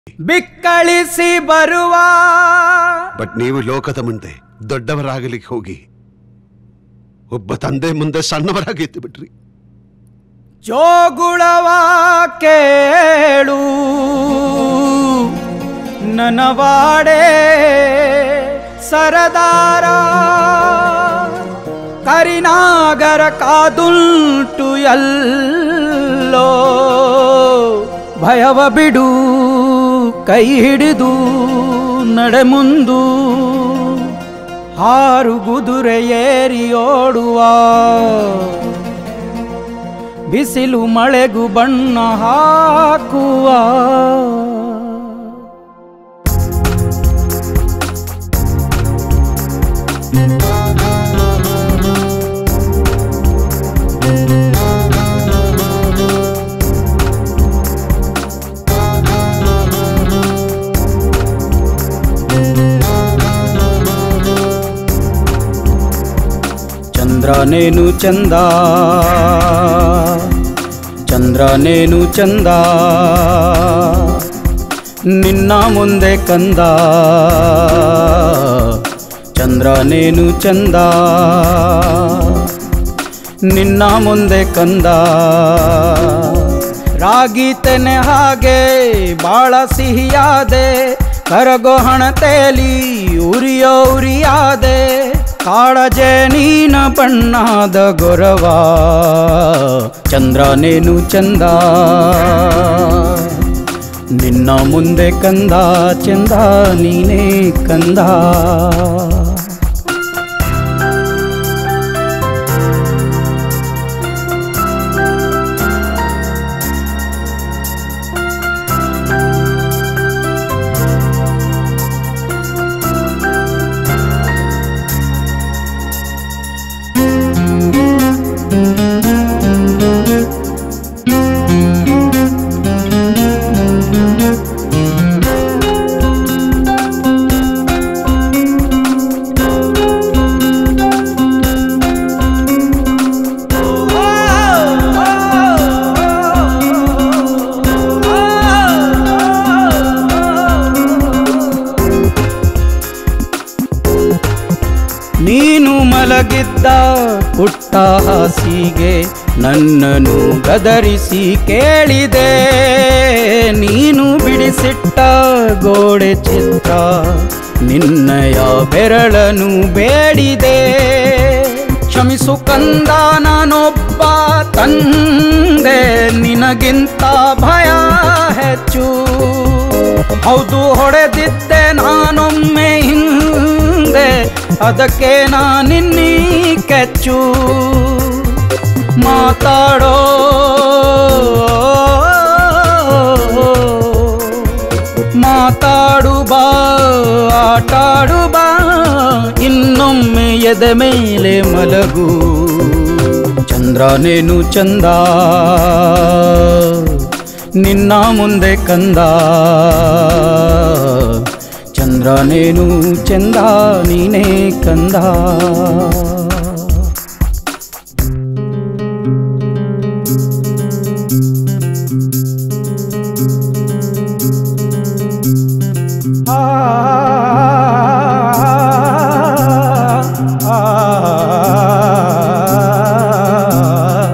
ಬಿಕ್ಕಳಿಸಿ ಬರುವ ಬಟ್ ನೀವು ಲೋಕದ ಮುಂದೆ ದೊಡ್ಡವರಾಗಲಿಕ್ಕೆ ಹೋಗಿ ಒಬ್ಬ ತಂದೆ ಮುಂದೆ ಸಣ್ಣವರಾಗಿದ್ದು ಬಿಟ್ರಿ ಜೋಗುಳವ ಕೇಳು ನನವಾಡೆ ಸರದಾರ ಕರಿನಾಗರ ಕಾದುಂಟು ಎಲ್ಲೋ ಭಯವ ಬಿಡು ಕೈ ಹಿಡಿದು ನಡೆ ಮುಂದು ಹಾರು ಗುದುರೆ ಏರಿ ಓಡುವ ಬಿಸಿಲು ಮಳೆಗೂ ಬಣ್ಣ ಹಾಕುವ ಚಂದ್ರನೇನು ಚಂದ ಚಂದ್ರನೇನು ಚಂದ ನಿನ್ನ ಮುಂದೆ ಕಂದ ಚಂದ್ರನೇನು ಚಂದ ನಿನ್ನ ಮುಂದೆ ಕಂದ ರಾಗಿ ತೆನೆ ಹಾಗೆ ಬಾಳ ಸಿಹಿಯಾದೆ ಕರಗೋ ಹಣತೆಲಿ ಉರಿಯೋ ಉರಿಯಾದೆ ಕಾಳಜೆ ನೀನ ಬಣ್ಣದ ಗೊರವ ಚಂದ್ರನೇನು ಚಂದ ನಿನ್ನ ಮುಂದೆ ಕಂದ ಚಂದ ನೀನೇ ಕಂದ ನೀನು ಮಲಗಿದ್ದ ಪುಟ್ಟ ಹಾಸಿಗೆ ನನ್ನನ್ನು ಗದರಿಸಿ ಕೇಳಿದೆ ನೀನು ಬಿಡಿಸಿಟ್ಟ ಗೋಡೆ ಚಿತ್ರ ನಿನ್ನಯ ಬೆರಳನು ಬೇಡಿದೆ ಕ್ಷಮಿಸು ಕಂದ ನಾನೊಬ್ಬ ತಂದೆ ನಿನಗಿಂತ ಭಯ ಹೆಚ್ಚು ಹೌದು ಹೊಡೆದಿದ್ದೆ ನಾನೊಮ್ಮೆ ಹಿಂದೆ ಅದಕ್ಕೆ ನಾನಿನ್ನೀ ಕೆಚ್ಚು ಮಾತಾಡೋ ಮಾತಾಡು ಬಾ ಆಟಾಡು ಬಾ ಇನ್ನೊಮ್ಮೆ ಎದೆ ಮೇಲೆ ಮಲಗು ಚಂದ್ರನೇನು ಚಂದ ನಿನ್ನ ಮುಂದೆ ಕಂದ ಚಂದ್ರನೇನು ಚಂದ ನೀನೇ ಕಂದ ಆ ಆ, ಆ